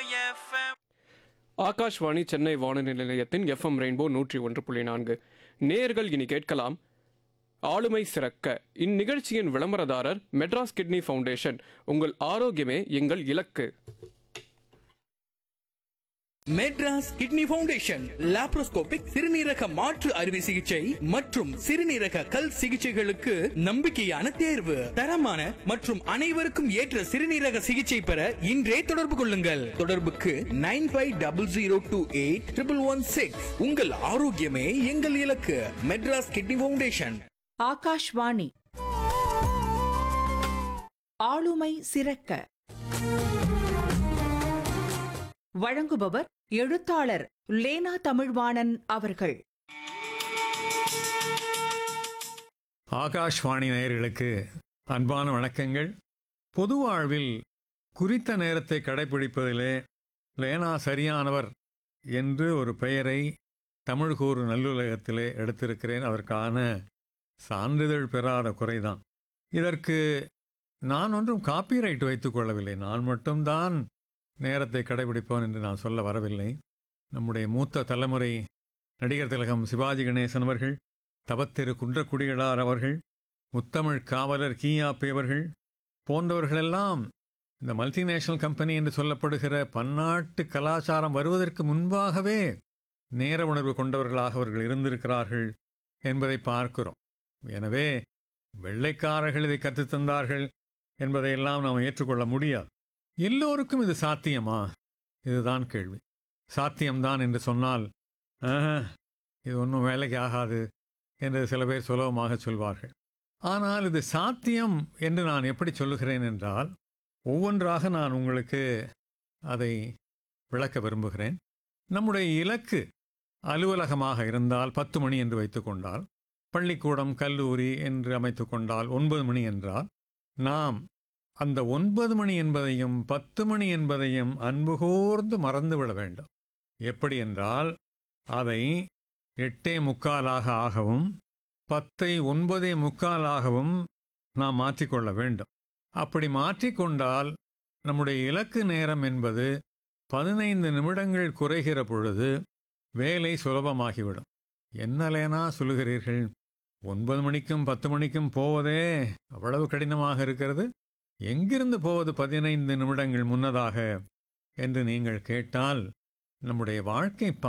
FM Akashvani Chennai வானொலி நிலையத்தின் FM rainbow நூற்றி ஒன்று புள்ளி நான்கு நேர்கள் இனி கேட்கலாம் ஆளுமை சிறக்க இந்நிகழ்ச்சியின் விளம்பரதாரர் மெட்ராஸ் கிட்னி ஃபவுண்டேஷன் உங்கள் ஆரோக்கியமே எங்கள் இலக்கு மெட்ராஸ் கிட்னி ஃபவுண்டேஷன் லாப்ரோஸ்கோபிக் சிறுநீரக மாற்று அறுவை சிகிச்சை மற்றும் சிறுநீரக கல் சிகிச்சைகளுக்கு நம்பிக்கையான தேர்வு தரமான மற்றும் அனைவருக்கும் ஏற்ற சிறுநீரக சிகிச்சை பெற இன்றே தொடர்பு கொள்ளுங்கள் தொடர்புக்கு nine five double zero two eight triple one six உங்கள் ஆரோக்கியமே எங்கள் இலக்கு மெட்ராஸ் கிட்னி ஃபவுண்டேஷன் ஆகாஷ்வாணி ஆளுமை சிறக்க வழங்குபவர் எழுத்தாளர் லேனா தமிழ்வாணன் அவர்கள் ஆகாஷ்வாணி நேயர்களுக்கு அன்பான வணக்கங்கள் பொது வாழ்வில் குறித்த நேரத்தை கடைபிடிப்பதிலே லேனா சரியானவர் என்று ஒரு பெயரை தமிழ் கூறு நல்லுலகத்திலே எடுத்திருக்கிறேன் அதற்கான சான்றிதழ் பெறாத குறைதான் இதற்கு நான் ஒன்றும் காப்பிரைட் வைத்துக் கொள்ளவில்லை நான் மட்டும்தான் நேரத்தை கடைபிடிப்போன் என்று நான் சொல்ல வரவில்லை நம்முடைய மூத்த தலைமுறை நடிகர் திலகம் சிவாஜி கணேசன் அவர்கள் தவத்திரு குன்றக்குடிகளார் அவர்கள் முத்தமிழ் காவலர் கீயாப்பி அவர்கள் போன்றவர்களெல்லாம் இந்த மல்டிநேஷனல் கம்பெனி என்று சொல்லப்படுகிற பன்னாட்டு கலாச்சாரம் வருவதற்கு முன்பாகவே நேர உணர்வு கொண்டவர்களாக அவர்கள் இருந்திருக்கிறார்கள் என்பதை பார்க்கிறோம் எனவே வெள்ளைக்காரர்கள் இதை கற்றுத் தந்தார்கள் என்பதையெல்லாம் நாம் ஏற்றுக்கொள்ள முடியாது எல்லோருக்கும் இது சாத்தியமா இதுதான் கேள்வி சாத்தியம்தான் என்று சொன்னால் "ஆஹா, இது ஒன்றும் வேலைக்கு ஆகாது என்று சில பேர் சுலபமாக சொல்வார்கள் ஆனால் இது சாத்தியம் என்று நான் எப்படி சொல்லுகிறேன் என்றால் ஒவ்வொன்றாக நான் உங்களுக்கு அதை விளக்க விரும்புகிறேன் நம்முடைய இலக்கு அலுவலகமாக இருந்தால் பத்து மணி என்று வைத்துக்கொண்டால் பள்ளிக்கூடம் கல்லூரி என்று அமைத்துக் கொண்டால் ஒன்பது மணி என்றால் நாம் அந்த ஒன்பது மணி என்பதையும் பத்து மணி என்பதையும் அன்பு கூர்ந்து மறந்துவிட வேண்டும் எப்படி என்றால் அதை எட்டே முக்காலாக ஆகவும் பத்தை ஒன்பதே முக்காலாகவும் நாம் மாற்றிக்கொள்ள வேண்டும் அப்படி மாற்றிக்கொண்டால் நம்முடைய இலக்கு நேரம் என்பது பதினைந்து நிமிடங்கள் குறைகிற பொழுது வேலை சுலபமாகிவிடும் என்னலேனா சொல்லுகிறீர்கள் ஒன்பது மணிக்கும் பத்து மணிக்கும் போவதே அவ்வளவு கடினமாக இருக்கிறது எங்கிருந்து போவது பதினைந்து நிமிடங்கள் முன்னதாக என்று நீங்கள் கேட்டால் நம்முடைய வாழ்க்கை